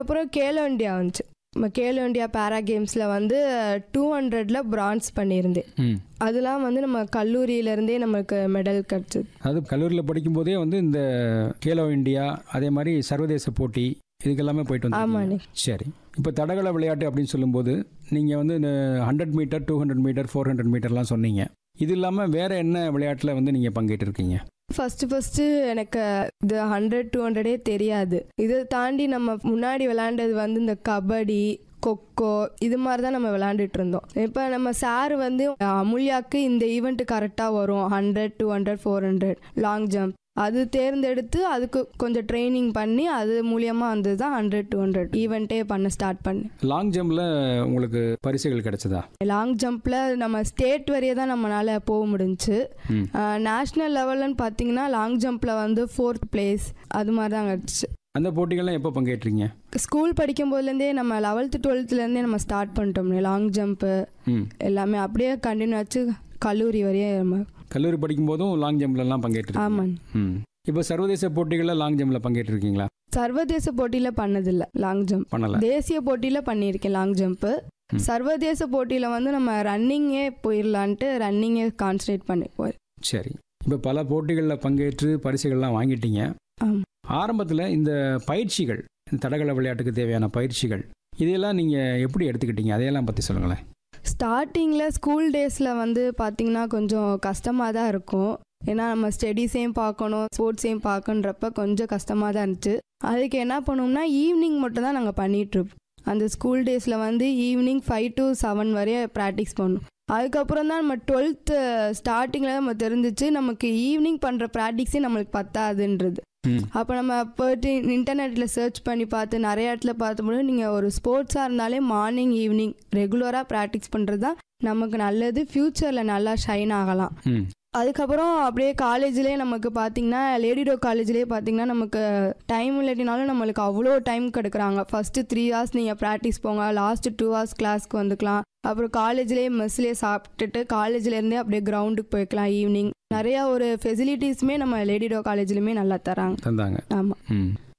அப்புறம் கேலோ இந்தியா வந்துச்சு நம்ம கேலோ இந்தியா பேரா கேம்ஸில் வந்து டூ ஹண்ட்ரட்ல பிரான்ஸ் பண்ணியிருந்தேன் ம் அதெல்லாம் வந்து நம்ம கல்லூரியிலேருந்தே நமக்கு மெடல் கிடச்சிது அதாவது கல்லூரியில் படிக்கும்போதே வந்து இந்த கேலோ இந்தியா அதே மாதிரி சர்வதேச போட்டி இதுக்கெல்லாமே போயிட்டு வந்து ஆமாண்ணே சரி இப்போ தடகள விளையாட்டு அப்படின்னு சொல்லும்போது நீங்கள் வந்து இந்த hundred metre two hundred metre four hundred மீட்டர்லாம் சொன்னீங்க இது இல்லாமல் வேற என்ன விளையாட்டில் வந்து நீங்கள் பங்கேற்றிருக்கீங்க ஃபர்ஸ்ட் ஃபர்ஸ்ட் எனக்கு இது ஹண்ட்ரட் டூ ஹண்ட்ரடே தெரியாது இதை தாண்டி நம்ம முன்னாடி விளையாண்டது வந்து இந்த கபடி கொக்கோ இது மாதிரி தான் நம்ம விளையாண்டுட்டு இருந்தோம் இப்போ நம்ம சார் வந்து அமுல்யாக்கு இந்த ஈவெண்ட் கரெக்டாக வரும் hundred two hundred four hundred long jump அது தேர்ந்தெடுத்து அதுக்கு கொஞ்சம் ட்ரைனிங் பண்ணி அது மூலியமாக வந்து தான் ஹண்ட்ரட் டூ ஹண்ட்ரட் ஈவெண்ட்டே பண்ண ஸ்டார்ட் பண்ணேன் லாங் ஜம்பில் உங்களுக்கு பரிசுகள் கிடைச்சதா லாங் ஜம்பில் நம்ம ஸ்டேட் வரையே தான் நம்மளால் போக முடிஞ்சுச்சு ம் நேஷ்னல் லெவல்லன்னு பார்த்தீங்கன்னா லாங் ஜம்பில் வந்து ஃபோர்த் பிளேஸ் அது மாதிரி தான் கிடச்சிச்சு அந்த போட்டிகள்லாம் எப்போ பங்கேற்றீங்க ஸ்கூல் படிக்கும் போதுலேருந்தே நம்ம லெவல்த்து டுவெல்த்துலேருந்தே நம்ம ஸ்டார்ட் பண்ணிட்டோம் லாங் ஜம்ப்பு ம் எல்லாமே அப்படியே கண்டினியூ ஆச்சு கல்லூரி வரையே நம்ம கல்லூரி படிக்கும்போதும் லாங் ஜம்ப்லலாம் பங்கேற்றிருக்கீங்க ஆமாங்க ம் இப்போ சர்வதேச போட்டிகளில் லாங் ஜம்பில் பங்கேற்றிருக்கீங்களா சர்வதேச போட்டியில் பண்ணதில்ல லாங் ஜம்ப் பண்ணலை தேசிய போட்டியில் பண்ணியிருக்கேன் லாங் ஜம்ப்பு ம். சர்வதேச போட்டியில் வந்து நம்ம ரன்னிங்கே போயிடலான்ட்டு ரன்னிங்கே கான்சன்ட்ரேட் பண்ணி போய் சரி இப்போ பல போட்டிகளில் பங்கேற்று பரிசுகள்லாம் வாங்கிட்டீங்க ஆமா. ஆரம்பத்தில் இந்த பயிற்சிகள் இந்த தடகள விளையாட்டுக்கு தேவையான பயிற்சிகள் இதையெல்லாம் நீங்கள் எப்படி எடுத்துக்கிட்டீங்க அதையெல்லாம் பற்றி சொல்லுங்களேன் ஸ்டார்டிங்கில் ஸ்கூல் டேஸில் வந்து பார்த்திங்கன்னா கொஞ்சம் கஷ்டமாக தான் இருக்கும் ஏன்னா நம்ம ஸ்டடீஸையும் பார்க்கணும் ஸ்போர்ட்ஸையும் பார்க்கன்றப்ப கொஞ்சம் கஷ்டமாக தான் இருந்துச்சு அதுக்கு என்ன பண்ணுவோம்னா ஈவினிங் மட்டும் தான் நாங்கள் பண்ணிகிட்ருப்போம் அந்த ஸ்கூல் டேஸில் வந்து ஈவினிங் ஃபைவ் டு செவன் வரைய ப்ராக்டிஸ் பண்ணோம் அதுக்கப்புறம் தான் நம்ம டுவெல்த்து ஸ்டார்டிங்கில் நம்ம தெரிஞ்சிச்சு நமக்கு ஈவினிங் பண்ணுற ப்ராக்டிஸே நம்மளுக்கு பத்தாதுன்றது ம் அப்போ நம்ம போயிட்டு இன்டர்நெட்டில் சர்ச் பண்ணி பார்த்து நிறைய இடத்துல பார்த்தும்போது நீங்கள் ஒரு ஸ்போர்ட்ஸாக இருந்தாலே மார்னிங் ஈவினிங் ரெகுலராக ப்ராக்டிஸ் பண்ணுறது தான் நமக்கு நல்லது ஃப்யூச்சரில் நல்லா ஷைன் ஆகலாம் ம் அதுக்கப்புறம் அப்படியே காலேஜ்லேயே நமக்கு பார்த்தீங்கன்னா லேடிடோ காலேஜ்லேயே பார்த்தீங்கன்னா நமக்கு டைம் இல்லாட்டினாலும் நம்மளுக்கு அவ்வளோ டைம் கொடுக்குறாங்க ஃபஸ்ட்டு த்ரீ ஹவர்ஸ் நீங்கள் ப்ராக்டிஸ் போங்க லாஸ்ட்டு டூ ஹவர்ஸ் கிளாஸ்க்கு வந்துக்கலாம் அப்புறம் காலேஜ்லேயே மெஸ்லேயே சாப்பிட்டுட்டு காலேஜ்லேருந்தே அப்படியே கிரவுண்டுக்கு போய்க்கலாம் ஈவினிங் நிறையா ஒரு ஃபெசிலிட்டிஸுமே நம்ம லேடிடோ காலேஜ்லையுமே நல்லா தராங்க தந்தாங்க ஆமாம் ம்